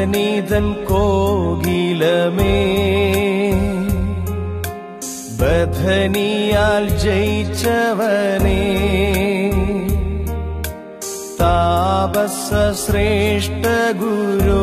ധനിതൻ കോകിലമേ ബധനിയാൽ ജയിച്ചവനേ താപസ ശ്രേഷ്ഠ ഗുരോ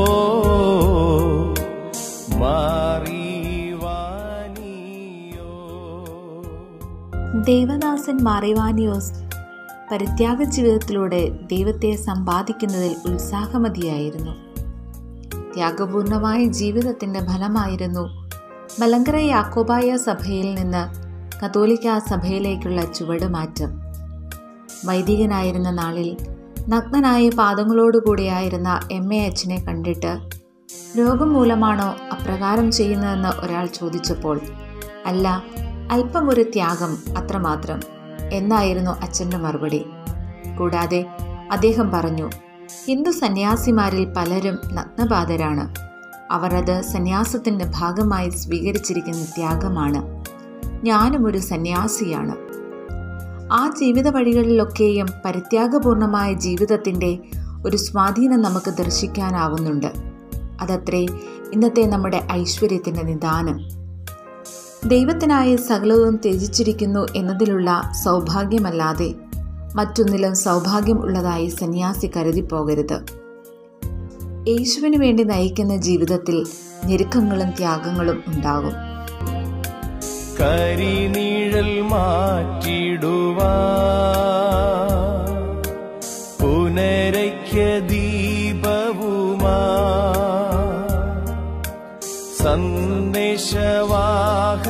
മാറിവാനിയോ ദേവദാസൻ മാറിവാനിയോസ് പരിത്യാഗ ജീവിതത്തിലൂടെ ദൈവത്തെ സമ്പാദിക്കുന്നതിൽ ഉത്സാഹമതിയായിരുന്നു ത്യാഗപൂർണമായ ജീവിതത്തിൻ്റെ ഫലമായിരുന്നു മലങ്കര യാക്കോബായ സഭയിൽ നിന്ന് കത്തോലിക്ക സഭയിലേക്കുള്ള ചുവടുമാറ്റം വൈദികനായിരുന്ന നാളിൽ നഗ്നനായ പാദങ്ങളോടുകൂടിയായിരുന്ന എം എ എച്ചിനെ കണ്ടിട്ട് രോഗം മൂലമാണോ അപ്രകാരം ചെയ്യുന്നതെന്ന് ഒരാൾ ചോദിച്ചപ്പോൾ അല്ല അല്പം ഒരു ത്യാഗം അത്രമാത്രം എന്നായിരുന്നു അച്ഛൻ്റെ മറുപടി കൂടാതെ അദ്ദേഹം പറഞ്ഞു ഹിന്ദു സന്യാസിമാരിൽ പലരും നഗ്നപാതരാണ് അവർ അത് സന്യാസത്തിൻ്റെ ഭാഗമായി സ്വീകരിച്ചിരിക്കുന്ന ത്യാഗമാണ് ഞാനും ഒരു സന്യാസിയാണ് ആ ജീവിത വഴികളിലൊക്കെയും പരിത്യാഗപൂർണമായ ജീവിതത്തിൻ്റെ ഒരു സ്വാധീനം നമുക്ക് ദർശിക്കാനാവുന്നുണ്ട് അതത്രേ ഇന്നത്തെ നമ്മുടെ ഐശ്വര്യത്തിൻ്റെ നിദാനം ദൈവത്തിനായി സകലവും ത്യജിച്ചിരിക്കുന്നു എന്നതിലുള്ള സൗഭാഗ്യമല്ലാതെ മറ്റൊന്നിലും സൗഭാഗ്യം ഉള്ളതായി സന്യാസി കരുതിപ്പോകരുത് യേശുവിന് വേണ്ടി നയിക്കുന്ന ജീവിതത്തിൽ ഞെരുക്കങ്ങളും ത്യാഗങ്ങളും ഉണ്ടാകും കരിനീഴൽ മാറ്റിടുവാ പുനരയ്ക്ക ദീപവുമാ സന്ദേശവാഹ